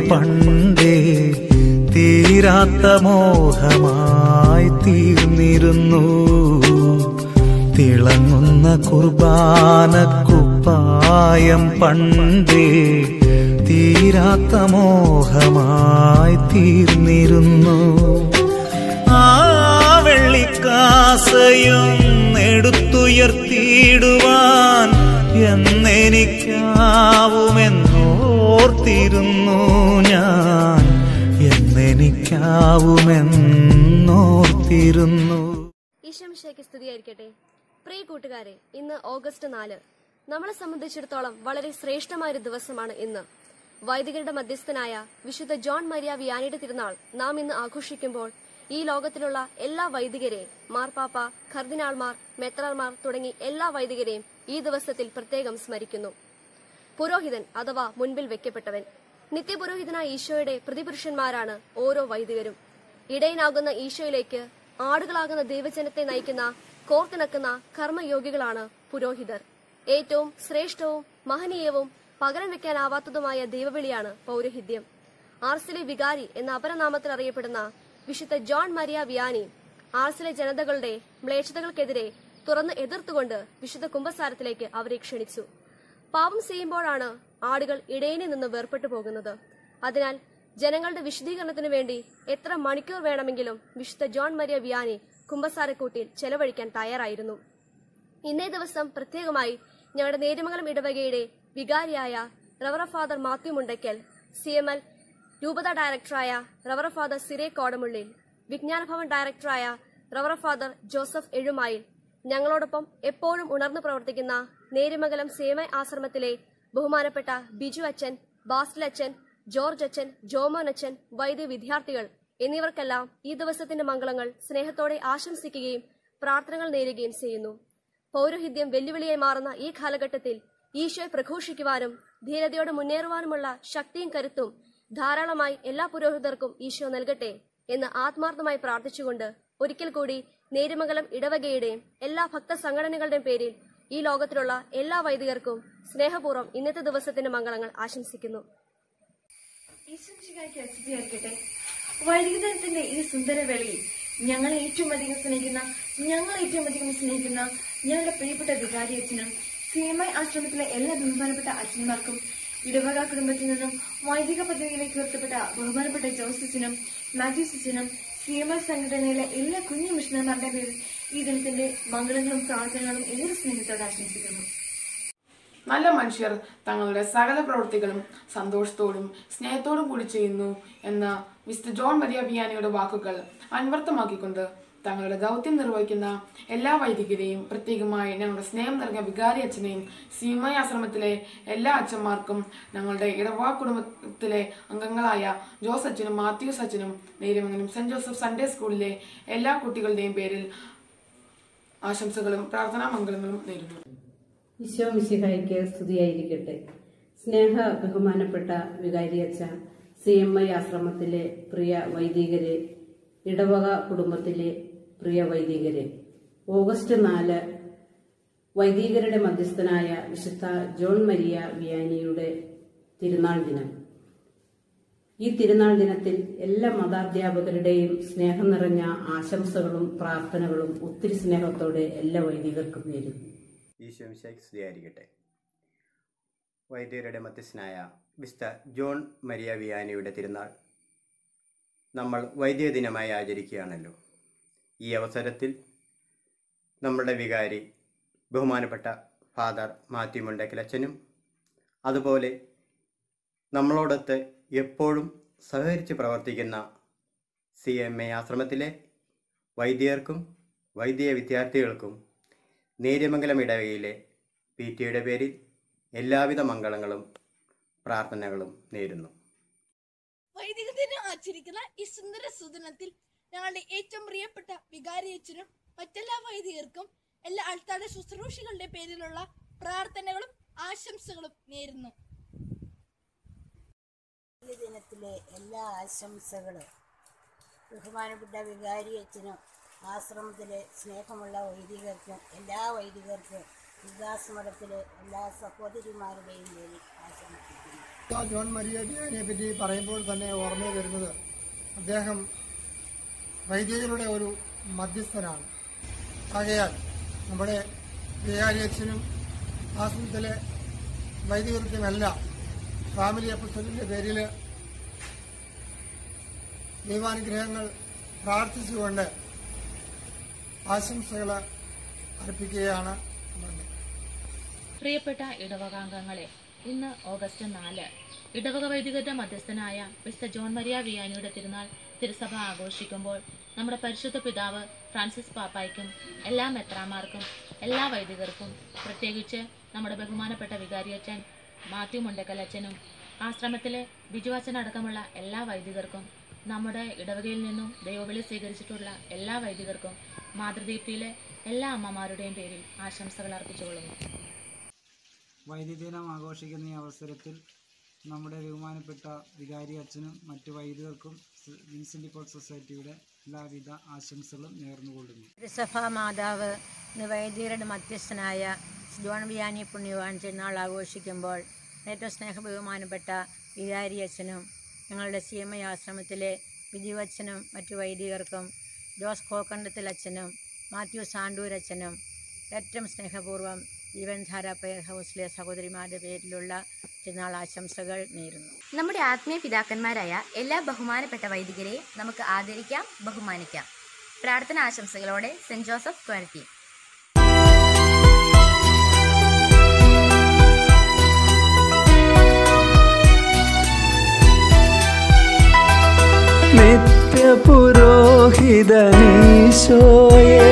പണ്ടേ തീരാത്ത മോഹമായി തീർന്നിരുന്നു തിളങ്ങുന്ന കുർബാനക്കുപ്പായം പണ്ടേ തീരാത്ത മോഹമായി തീർന്നിരുന്നു ആ വെള്ളിക്കാസയും എടുത്തുയർത്തിയിടുവാൻ എന്നെനിക്കാവുമെന്നോർത്തിരുന്നു ഞാൻ എന്നെനിക്കാവുമെന്നോർത്തിരുന്നു ഈശംശയ്ക്ക് സ്തുതിയായിരിക്കട്ടെ പ്രിയ കൂട്ടുകാരെ ഇന്ന് ഓഗസ്റ്റ് നാല് നമ്മളെ സംബന്ധിച്ചിടത്തോളം വളരെ ശ്രേഷ്ഠമായ ഒരു ദിവസമാണ് ഇന്ന് വൈദികരുടെ മധ്യസ്ഥനായ വിശുദ്ധ ജോൺ മരിയ വിയാനിയുടെ തിരുനാൾ നാം ഇന്ന് ആഘോഷിക്കുമ്പോൾ ഈ ലോകത്തിലുള്ള എല്ലാ വൈദികരെയും മാർപ്പാപ്പ ഖർദിനാൾമാർ മെത്രാർമാർ തുടങ്ങി എല്ലാ വൈദികരെയും ഈ ദിവസത്തിൽ പ്രത്യേകം സ്മരിക്കുന്നു പുരോഹിതൻ അഥവാ മുൻപിൽ വെക്കപ്പെട്ടവൻ നിത്യപുരോഹിതനായ ഈശോയുടെ പ്രതിപുരുഷന്മാരാണ് ഓരോ വൈദികരും ഇടയനാകുന്ന ഈശോയിലേക്ക് ആടുകളാകുന്ന ദൈവജനത്തെ നയിക്കുന്ന കോർത്തിണക്കുന്ന കർമ്മയോഗികളാണ് പുരോഹിതർ ഏറ്റവും ശ്രേഷ്ഠവും മഹനീയവും പകരം വെക്കാനാവാത്തതുമായ ദൈവവിളിയാണ് പൗരോഹിത്യം ആർസിലെ വികാരി എന്ന അപരനാമത്തിൽ അറിയപ്പെടുന്ന വിശുദ്ധ ജോൺ മരിയ വിയാനി ആർസിലെ ജനതകളുടെ മ്ലേച്ഛതകൾക്കെതിരെ തുറന്ന് എതിർത്തുകൊണ്ട് വിശുദ്ധ കുംഭസാരത്തിലേക്ക് അവരെ ക്ഷണിച്ചു പാപം ചെയ്യുമ്പോഴാണ് ആടുകൾ ഇടയനിൽ നിന്ന് വേർപെട്ടു പോകുന്നത് അതിനാൽ ജനങ്ങളുടെ വിശദീകരണത്തിനു വേണ്ടി എത്ര മണിക്കൂർ വേണമെങ്കിലും വിശുദ്ധ ജോൺ മരിയ വിയാനി കുംഭസാരക്കൂട്ടിൽ ചെലവഴിക്കാൻ തയ്യാറായിരുന്നു ഇന്നേ ദിവസം പ്രത്യേകമായി ഞങ്ങളുടെ നേരുമംഗലം ഇടവകയുടെ വികാരിയായ Rev father Mathew Mundackal C M L രൂപത ഡയറക്ടറായ റവറ ഫാദർ സിറേ കോടമുള്ളിൽ വിജ്ഞാനഭവൻ ഡയറക്ടറായ റവറ ഫാദർ ജോസഫ് എഴുമായിൽ ഞങ്ങളോടൊപ്പം എപ്പോഴും ഉണർന്നു പ്രവർത്തിക്കുന്ന നേരുമംഗലം സേമ ആശ്രമത്തിലെ ബഹുമാനപ്പെട്ട ബിജു അച്ഛൻ ബാസ്റ്റിൽ അച്ഛൻ ജോർജ് അച്ഛൻ ജോമോൻ അച്ഛൻ വൈദ്യ വിദ്യാർത്ഥികൾ എന്നിവർക്കെല്ലാം ഈ ദിവസത്തിന്റെ മംഗളങ്ങൾ സ്നേഹത്തോടെ ആശംസിക്കുകയും പ്രാർത്ഥനകൾ നേരുകയും ചെയ്യുന്നു പൗരോഹിത്യം വെല്ലുവിളിയായി മാറുന്ന ഈ കാലഘട്ടത്തിൽ ഈശോയെ പ്രഘോഷിക്കുവാനും ധീരതയോടെ മുന്നേറുവാനുമുള്ള ശക്തിയും കരുത്തും ധാരാളമായി എല്ലാ പുരോഹിതർക്കും ഈശോ നൽകട്ടെ എന്ന് ആത്മാർത്ഥമായി പ്രാർത്ഥിച്ചുകൊണ്ട് ഒരിക്കൽ കൂടി നേരുമംഗലം ഇടവകയുടെയും എല്ലാ ഭക്ത സംഘടനകളുടെയും പേരിൽ ഈ ലോകത്തിലുള്ള എല്ലാ വൈദികർക്കും സ്നേഹപൂർവ്വം ഇന്നത്തെ ദിവസത്തിന്റെ മംഗളങ്ങൾ ആശംസിക്കുന്നു ഈശ്വരശികായ്ക്ക് സ്തുതിയായിരിക്കട്ടെ വൈദികദിനത്തിന്റെ ഈ സുന്ദര വേളയിൽ ഞങ്ങളെ ഏറ്റവും അധികം സ്നേഹിക്കുന്ന ഞങ്ങൾ ഏറ്റവും അധികം സ്നേഹിക്കുന്ന ഞങ്ങളുടെ പ്രിയപ്പെട്ട വികാരി അച്ഛനും സേമൈ ആശ്രമത്തിലെ എല്ലാ ബഹുമാനപ്പെട്ട അച്ഛന്മാർക്കും ഇടവക കുടുംബത്തിൽ നിന്നും വൈദിക പദവിയിലേക്ക് ഉയർത്തപ്പെട്ട ബഹുമാനപ്പെട്ട ജോസഫിനും മാത്യൂസ് അച്ഛനും സി എം ഐ സംഘടനയിലെ എല്ലാ കുഞ്ഞു മിഷണർമാരുടെ പേരിൽ ഈ ദിനത്തിന്റെ മംഗളങ്ങളും പ്രാർത്ഥനകളും ഏറെ സ്നേഹത്തോടെ ആശംസിക്കുന്നു നല്ല മനുഷ്യർ തങ്ങളുടെ സകല പ്രവൃത്തികളും സന്തോഷത്തോടും സ്നേഹത്തോടും കൂടി ചെയ്യുന്നു എന്ന മിസ്റ്റർ ജോൺ മരിയ വിയാനിയുടെ വാക്കുകൾ അന്വർത്ഥമാക്കിക്കൊണ്ട് തങ്ങളുടെ ദൗത്യം നിർവഹിക്കുന്ന എല്ലാ വൈദികരെയും പ്രത്യേകമായി ഞങ്ങളുടെ സ്നേഹം നൽകിയ വികാരി അച്ഛനെയും സീമയ ആശ്രമത്തിലെ എല്ലാ അച്ഛന്മാർക്കും ഞങ്ങളുടെ ഇടവാ കുടുംബത്തിലെ അംഗങ്ങളായ ജോസ് അച്ഛനും മാത്യൂസ് അച്ഛനും നേരുമംഗലം സെന്റ് ജോസഫ് സൺഡേ സ്കൂളിലെ എല്ലാ കുട്ടികളുടെയും പേരിൽ ആശംസകളും പ്രാർത്ഥനാ മംഗളങ്ങളും നേരുന്നു ഈശോ മിശിഹായിക്ക് സ്തുതിയായിരിക്കട്ടെ സ്നേഹ ബഹുമാനപ്പെട്ട വികാരിയച്ഛ സി എം ഐ ആശ്രമത്തിലെ പ്രിയ വൈദികരെ ഇടവക കുടുംബത്തിലെ പ്രിയ വൈദികരെ ഓഗസ്റ്റ് നാല് വൈദികരുടെ മധ്യസ്ഥനായ വിശുദ്ധ ജോൺ മരിയ വിയാനിയുടെ തിരുനാൾ ദിനം ഈ തിരുനാൾ ദിനത്തിൽ എല്ലാ മതാധ്യാപകരുടെയും സ്നേഹം നിറഞ്ഞ ആശംസകളും പ്രാർത്ഥനകളും ഒത്തിരി സ്നേഹത്തോടെ എല്ലാ വൈദികർക്കും നേരുന്നു ഈശോ മിശിഹായ്ക്ക് സ്തുതിയായിരിക്കട്ടെ വൈദ്യരുടെ മധ്യസ്ഥനായ വിസ്ത ജോൺ മരിയ വിയാനിയുടെ തിരുനാൾ നമ്മൾ വൈദ്യ ദിനമായി ആചരിക്കുകയാണല്ലോ ഈ അവസരത്തിൽ നമ്മളുടെ വികാരി ബഹുമാനപ്പെട്ട ഫാദർ മാത്യു മുണ്ടക്കലച്ചനും അതുപോലെ നമ്മളോടൊത്ത് എപ്പോഴും സഹകരിച്ച് പ്രവർത്തിക്കുന്ന സി എം എ ആശ്രമത്തിലെ വൈദ്യർക്കും വൈദ്യ വിദ്യാർത്ഥികൾക്കും നേര്യമംഗലം ഇടവകയിലെ പി ടിയുടെ പേരിൽ എല്ലാവിധ മംഗളങ്ങളും പ്രാർത്ഥനകളും നേരുന്നു വൈദിക ദിനം ആചരിക്കുന്ന ഈ സുന്ദര സുദിനത്തിൽ ഞങ്ങളുടെ ഏറ്റവും പ്രിയപ്പെട്ട വികാരിയച്ഛനും മറ്റെല്ലാ വൈദികർക്കും എല്ലാ ആൾക്കാരുടെ ശുശ്രൂഷകളുടെ പേരിലുള്ള പ്രാർത്ഥനകളും ആശംസകളും നേരുന്നു ഈ ദിനത്തിലെ എല്ലാ ആശംസകളും ബഹുമാനപ്പെട്ട വികാരി അച്ഛനും ആശ്രമത്തിലെ സ്നേഹമുള്ള വൈദികർക്കും എല്ലാ വൈദികർക്കും വികാസ് മഠത്തിലെ എല്ലാ സഹോദരിമാരുടെയും പേരിൽ ആശംസിക്കുന്നു ആ ജോൺ മരിയ ഡിയാനെ പറ്റി പറയുമ്പോൾ തന്നെ ഓർമ്മ വരുന്നത് അദ്ദേഹം വൈദികരുടെ ഒരു മധ്യസ്ഥനാണ് ആകയാൽ നമ്മുടെ വികാരി അച്ഛനും ആശ്രമത്തിലെ വൈദികർക്കുമെല്ലാം ഫാമിലി അപ്പസ്തലിന്റെ പേരിൽ ദൈവാനുഗ്രഹങ്ങൾ പ്രാർത്ഥിച്ചുകൊണ്ട് ആശംസകൾ അർപ്പിക്കുകയാണ് വേണ്ടത് പ്രിയപ്പെട്ട ഇടവകാംഗങ്ങളെ ഇന്ന് ഓഗസ്റ്റ് നാല് ഇടവക വൈദികരുടെ മധ്യസ്ഥനായ മിസ്റ്റർ ജോൺ മരിയ വിയാനിയുടെ തിരുനാൾ തിരുസഭ ആഘോഷിക്കുമ്പോൾ നമ്മുടെ പരിശുദ്ധ പിതാവ് ഫ്രാൻസിസ് പാപ്പായ്ക്കും എല്ലാ മെത്രാമാർക്കും എല്ലാ വൈദികർക്കും പ്രത്യേകിച്ച് നമ്മുടെ ബഹുമാനപ്പെട്ട വികാരിയച്ഛൻ മാത്യു മുണ്ടക്കൽ അച്ഛനും ആശ്രമത്തിലെ ബിജു അച്ഛൻ അടക്കമുള്ള എല്ലാ വൈദികർക്കും നമ്മുടെ ഇടവകയിൽ നിന്നും ദൈവവിളി സ്വീകരിച്ചിട്ടുള്ള എല്ലാ വൈദികർക്കും മാതൃദീപ്തിയിലെ എല്ലാ അമ്മമാരുടെയും പേരിൽ ആശംസകൾ അർപ്പിച്ചുകൊള്ളുന്നു വൈദ്യുതിദിനം ആഘോഷിക്കുന്ന ഈ അവസരത്തിൽ നമ്മുടെ ബഹുമാനപ്പെട്ട വികാരി അച്ഛനും മറ്റു വൈദികർക്കും സ് വിൻസെൻ്റ് പോൾ സൊസൈറ്റിയുടെ എല്ലാവിധ ആശംസകളും നേർന്നുകൊള്ളുന്നു തിരുസഭാ മാതാവ് ഇന്ന് വൈദികരുടെ മധ്യസ്ഥനായ ജോൺ വിയാനി പുണ്യവാൻ തിരുനാൾ ആഘോഷിക്കുമ്പോൾ ഏറ്റവും സ്നേഹ ബഹുമാനപ്പെട്ട വികാരി അച്ഛനും ഞങ്ങളുടെ സി എം ഐ ആശ്രമത്തിലെ വിധിവച്ചനും മറ്റു വൈദികർക്കും ജോസ് കോക്കണ്ടത്തിൽ അച്ഛനും മാത്യു സാണ്ടൂർ അച്ഛനും ഏറ്റവും സ്നേഹപൂർവ്വം ജീവൻധാര പെയർ ഹൗസിലെ സഹോദരിമാരുടെ പേരിലുള്ള തിരുനാൾ ആശംസകൾ നേരുന്നു നമ്മുടെ ആത്മീയ പിതാക്കന്മാരായ എല്ലാ ബഹുമാനപ്പെട്ട വൈദികരെ നമുക്ക് ആദരിക്കാം ബഹുമാനിക്കാം പ്രാർത്ഥന ആശംസകളോടെ സെന്റ് ജോസഫ് ക്വാരറ്റി നിത്യപുരോഹിതനീശോയെ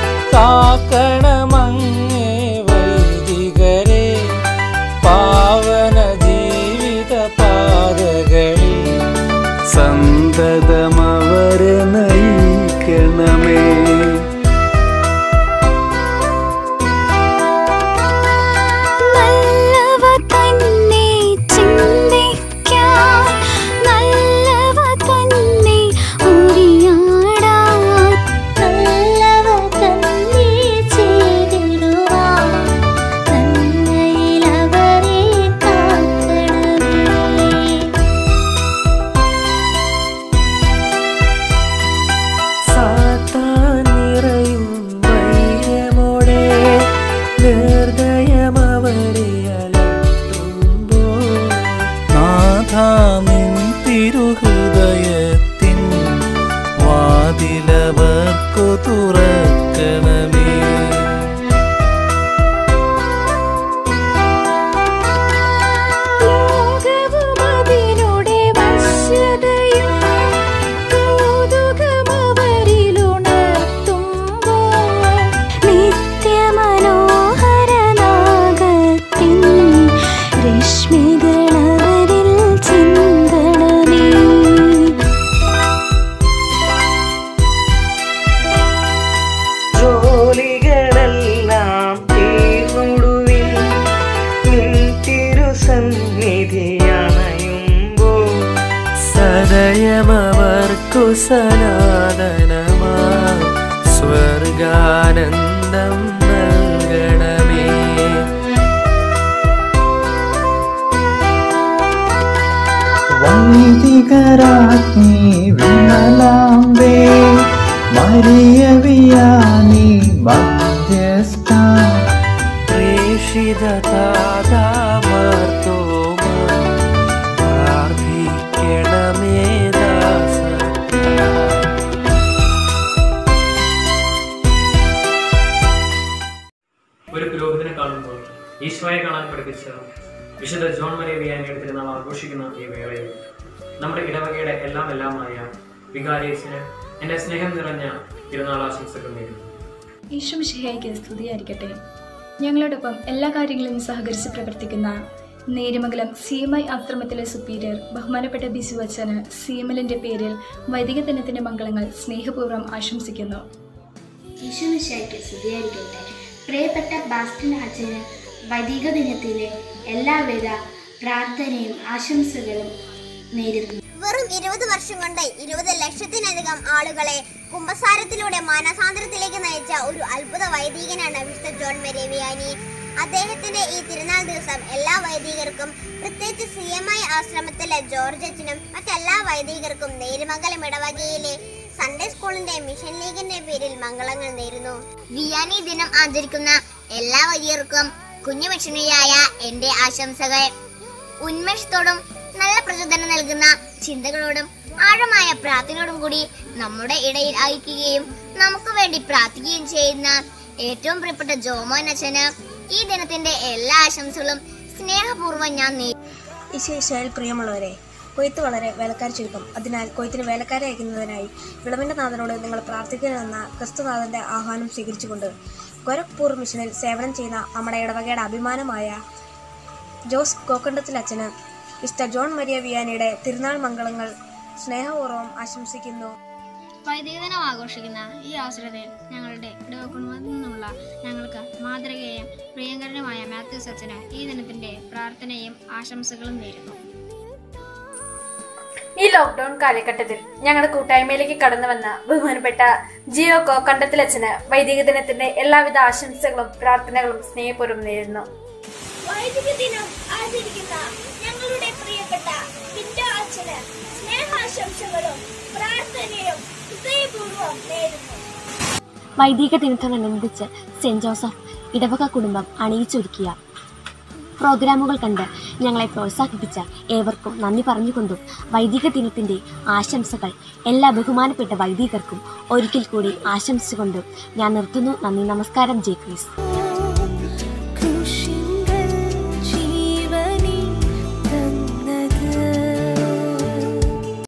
കാക്കണമങ്ങേ വൈദികരെ പാവന ജീവിത പാതകളിൽ സന്തതമവരെ നയിക്കണമേ നല്ലവ തന്നെ ചിന്തിക്കാൻ നല്ലവ തന്നെ ഉരിയാടാൻ നല്ലവ തന്നെ ചെയ്തിടുവാൻ നന്മയിലവരെ കാക്കണമേ സാത്താൻ നിറയും വൈരമോടെ നിർദ്ദയമവരെ അലട്ടുമ്പോൾ നാഥാമിൻ തിരുഹൃദയത്തിൻ വാതിലവർക്കു തുറക്കണമേ ലോകവും അതിനുടെ വശ്യതയും കൗതുകമവരിലുണർത്തുമ്പോൾ നിത്യമനോഹരനാഗത്തിൻ രശ്മികളവരിൽ ചിന്തണമേ ജോലികളെല്ലാം തീർന്നൊടുവിൽ നിൻ തിരുസന്നിധിയണയുമ്പോൾ സദയമവർക്കു സനാതനമാ സ്വർഗാനന്ദം നൽകണമേ വൈദികരാജ്ഞി വിമലാംബേ മരിയവിയാനി മധ്യസ്ഥ പ്രേഷിത താതാമർത്തോമ പ്രാർത്ഥിക്കണമേ ദാസ ഒരു പുരോഹിതനെ കാണുമ്പോൾ ഈശോയെ കാണാൻ പഠിപ്പിച്ച വിശുദ്ധ ജോൺ മരിയ വിയാനിയുടെ തിരുനാൾ ആഘോഷിക്കുന്ന ഈ വേളയിൽ നമ്മുടെ ഇടവകയുടെ എല്ലാം എല്ലാമായ വികാരിയസിന് എൻ്റെ സ്നേഹം നിറഞ്ഞ തിരുനാൾ ആശംസകൾ നേരുന്നു ഈശ്വമിഷിഹായിക്ക് സ്തുതിയായിരിക്കട്ടെ ഞങ്ങളോടൊപ്പം എല്ലാ കാര്യങ്ങളിലും സഹകരിച്ച് പ്രവർത്തിക്കുന്ന നേരുമംഗലം സി എം ഐ ആശ്രമത്തിലെ സുപ്പീരിയർ ബഹുമാനപ്പെട്ട ബിസു അച്ഛന് സി എം എല്ലിൻ്റെ പേരിൽ വൈദിക ദിനത്തിൻ്റെ മംഗളങ്ങൾ സ്നേഹപൂർവ്വം ആശംസിക്കുന്നു ഈശോമിശായ്ക്ക് സ്തുതിയായിരിക്കട്ടെ പ്രിയപ്പെട്ട ബാസ്റ്റിൻ അച്ഛന് വൈദിക ദിനത്തിലെ എല്ലാവിധ പ്രാർത്ഥനയും ആശംസകളും നേരുന്നു വെറും ഇരുപത് വർഷം കൊണ്ട് ഇരുപത് ലക്ഷത്തിലധികം ആളുകളെ കുംഭസാരത്തിലൂടെ മാനസാന്തരത്തിലേക്ക് നയിച്ച ഒരു അത്ഭുത വൈദികനാണ് മിസ്റ്റർ ജോൺ മെരേവിയാനി അദ്ദേഹത്തിന്റെ ഈ തിരുനാൾ ദിവസം എല്ലാ വൈദികർക്കും പ്രത്യേകിച്ച് സി എം ഐ ആശ്രമത്തിലെ ജോർജ് അച്ഛനും മറ്റെല്ലാ വൈദികർക്കും നേരുമംഗലം ഇടവകയിലെ സൺഡേ സ്കൂളിന്റെ മിഷൻ ലീഗിന്റെ പേരിൽ മംഗളങ്ങൾ നേരുന്നു വിയാനി ദിനം ആചരിക്കുന്ന എല്ലാ വൈദികർക്കും കുഞ്ഞു മിഷണറിയായ എന്റെ ആശംസകൾ ഉന്മേഷത്തോടും നല്ല പ്രചോദനം നൽകുന്ന ചിന്തകളോടും ആഴമായ പ്രാർത്ഥനയോടും കൂടി നമ്മുടെ ഇടയിൽ അയക്കുകയും നമുക്ക് വേണ്ടി പ്രാർത്ഥിക്കുകയും ചെയ്യുന്ന ഏറ്റവും പ്രിയപ്പെട്ട ജോമോൻ അച്ഛന് ഈ ദിനത്തിന്റെ എല്ലാ ആശംസകളും സ്നേഹപൂർവ്വം ഞാൻ നേരിടും ഈശോയിൽ പ്രിയമുള്ളവരെ കൊയ്ത്ത് വളരെ വേലക്കാർ ചുരുക്കം അതിനാൽ കൊയ്ത്തിന് വേലക്കാരെ അയക്കുന്നതിനായി വിളവിന്റെ നാഥനോട് നിങ്ങൾ പ്രാർത്ഥിക്കണമെന്ന ക്രിസ്തുനാഥന്റെ ആഹ്വാനം സ്വീകരിച്ചുകൊണ്ട് ഗോരഖ്പൂർ മിഷനിൽ സേവനം ചെയ്യുന്ന നമ്മുടെ ഇടവകയുടെ അഭിമാനമായ ജോസ് കോക്കണ്ടത്തിൽ അച്ഛന് മിസ്റ്റർ ജോൺ മരിയ വിയാനിയുടെ തിരുനാൾ മംഗളങ്ങൾ സ്നേഹപൂർവ്വം ആശംസിക്കുന്നു വൈദിക ദിനം ആഘോഷിക്കുന്ന ഈ അവസരത്തിൽ ഞങ്ങളുടെ ഇടവ കുടുംബത്തിൽ നിന്നുള്ള ഞങ്ങൾക്ക് മാതൃകയും പ്രിയങ്കരനുമായ മാത്യൂസ് അച്ഛന് ഈ ദിനത്തിന്റെ പ്രാർത്ഥനയും ആശംസകളും നേരുന്നു ഈ ലോക്ക്ഡൌൺ കാലഘട്ടത്തിൽ ഞങ്ങളുടെ കൂട്ടായ്മയിലേക്ക് കടന്നു വന്ന ബഹുമാനപ്പെട്ട ജിയോ കോ കണ്ടത്തിലച്ഛന് വൈദിക ദിനത്തിന്റെ എല്ലാവിധ ആശംസകളും പ്രാർത്ഥനകളും സ്നേഹപൂർവ്വം നേരുന്നു വൈദിക ദിനം ആചരിക്കുന്ന ഞങ്ങളുടെ പ്രിയപ്പെട്ട വിൻഡോ അച്ഛന് സ്നേഹാശംസകളും പ്രാർത്ഥനയും ഹൃദയപൂർവ്വം നേരുന്നു വൈദിക ദിനത്തോടനുബന്ധിച്ച് സെന്റ് ജോസഫ് ഇടവക കുടുംബം അണിയിച്ചൊരുക്കിയ പ്രോഗ്രാമുകൾ കണ്ട് ഞങ്ങളെ പ്രോത്സാഹിപ്പിച്ച ഏവർക്കും നന്ദി പറഞ്ഞുകൊണ്ടും വൈദിക ദിനത്തിന്റെ ആശംസകൾ എല്ലാ ബഹുമാനപ്പെട്ട വൈദികർക്കും ഒരിക്കൽ കൂടി ആശംസിച്ചുകൊണ്ടും ഞാൻ നിർത്തുന്നു നന്ദി നമസ്കാരം ജെ ക്രിസ്